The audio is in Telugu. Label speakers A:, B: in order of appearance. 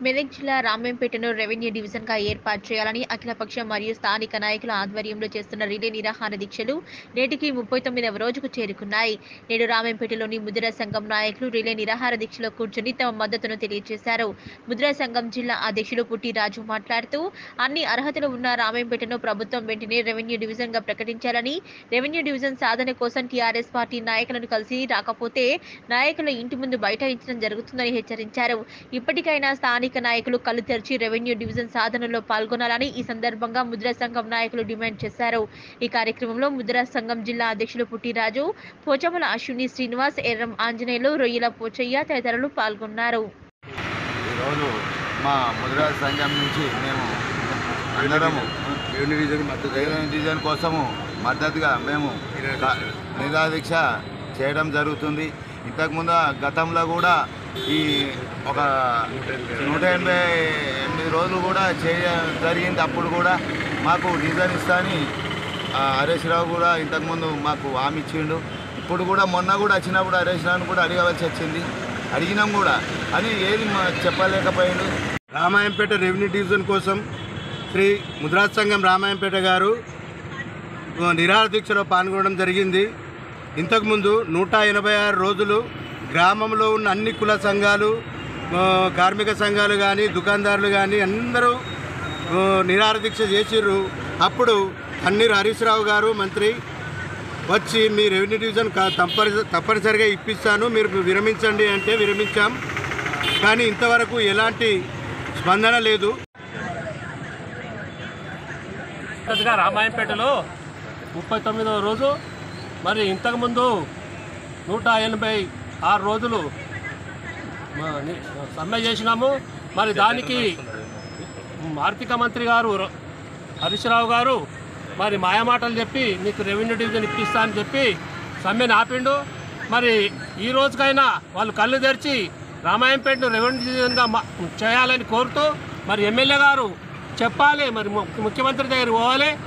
A: మెదక్ జిల్లా రామేంపేటను రెవెన్యూ డివిజన్ గా ఏర్పాటు చేయాలని అఖిలపక్ష మరియు స్థానిక నాయకుల ఆధ్వర్యంలో చేస్తున్న రిలే నిరాహార దీక్షలు నేటికి ముప్పై తొమ్మిదవ రోజుకు చేరుకున్నాయి నేడు రామేంపేటలోని ముద్రా సంఘం నాయకులు రిలే నిరాహార దీక్షలో కూర్చొని తమ మద్దతును తెలియజేశారు ముద్రా సంఘం జిల్లా అధ్యక్షులు పుట్టి రాజు మాట్లాడుతూ అన్ని అర్హతలు ఉన్న రామేంపేటను ప్రభుత్వం వెంటనే రెవెన్యూ డివిజన్ గా ప్రకటించాలని రెవెన్యూ డివిజన్ సాధన కోసం టీఆర్ఎస్ పార్టీ నాయకులను కలిసి రాకపోతే నాయకుల ఇంటి ముందు బైఠాయించడం జరుగుతుందని హెచ్చరించారు ఇప్పటికైనా స్థానిక నాయకులు కళ్ళు తెరిచి రెవెన్యూ డివిజన్ సాధనలో పాల్గొనాలని ఈ సందర్భంగా ముద్రా సంఘం నాయకులు డిమాండ్ చేశారు ఈ కార్యక్రమంలో ముద్రా సంఘం జిల్లా అధ్యక్షులు పుట్టిరాజు పోచమల అశ్విని శ్రీనివాస్ ఎర్రం ఆంజనేయులు రొయ్యల పోచయ్య తదితరులు పాల్గొన్నారు
B: ఈరోజు మా ముద్రా సంఘం నుంచి మేము అందరము
C: రెవెన్యూ డివిజన్ మద్దతు
B: రైల్వే డివిజన్ కోసము మద్దతుగా మేము క- నిరాదీక్ష చేయడం జరుగుతుంది ఇంతకుముందు గతంలో కూడా ఈ ఒక నూట ఎనభై ఎనిమిది రోజులు కూడా చేయ జరిగింది అప్పుడు కూడా మాకు డివిజన్ ఇస్తా అని ఆ, హరీష్ రావు కూడా ఇంతకుముందు మాకు హామీ ఇచ్చిండు ఇప్పుడు కూడా మొన్న కూడా వచ్చినప్పుడు హరీష్ రావుని కూడా అడగవలసి వచ్చింది అడిగినాం కూడా అని ఏది మా చెప్పలేకపోయిండు
C: రామాయంపేట రెవెన్యూ డివిజన్ కోసం శ్రీ ముద్రా సంఘం రామాయంపేట గారు ఆ, నిరాహార దీక్షలో పాల్గొనడం జరిగింది ఇంతకుముందు నూట ఎనభై ఆరు రోజులు గ్రామంలో ఉన్న అన్ని కుల సంఘాలు ఆ, కార్మిక సంఘాలు కానీ దుకాణదారులు కానీ అందరూ ఆ, నిరాహార దీక్ష చేసిర్రు అప్పుడు అన్నీరు హరీష్ రావు గారు మంత్రి వచ్చి మీ రెవెన్యూ డివిజన్ క- తప్పని తప్పనిసరిగా ఇప్పిస్తాను మీరు విరమించండి అంటే విరమించాం కానీ ఇంతవరకు ఎలాంటి స్పందన లేదు
D: కొత్తగా రామాయంపేటలో ముప్పై తొమ్మిదవ రోజు మరి ఇంతకుముందు నూట ఎనభై ఆరు రోజులు మ- ని- సమ్మె చేసినాము మరి దానికి ఆర్థిక మంత్రి గారు ర- హరీష్ రావు గారు మరి మాయమాటలు చెప్పి మీకు రెవెన్యూ డివిజన్ ఇప్పిస్తా అని చెప్పి సమ్మెని ఆపిండు మరి ఈ రోజుకైనా వాళ్ళు కళ్ళు తెరిచి రామాయంపేటను రెవెన్యూ డివిజన్గా మా- చేయాలని కోరుతూ మరి ఎమ్మెల్యే గారు చెప్పాలి మరి ము- ముఖ్యమంత్రి దగ్గర పోవాలి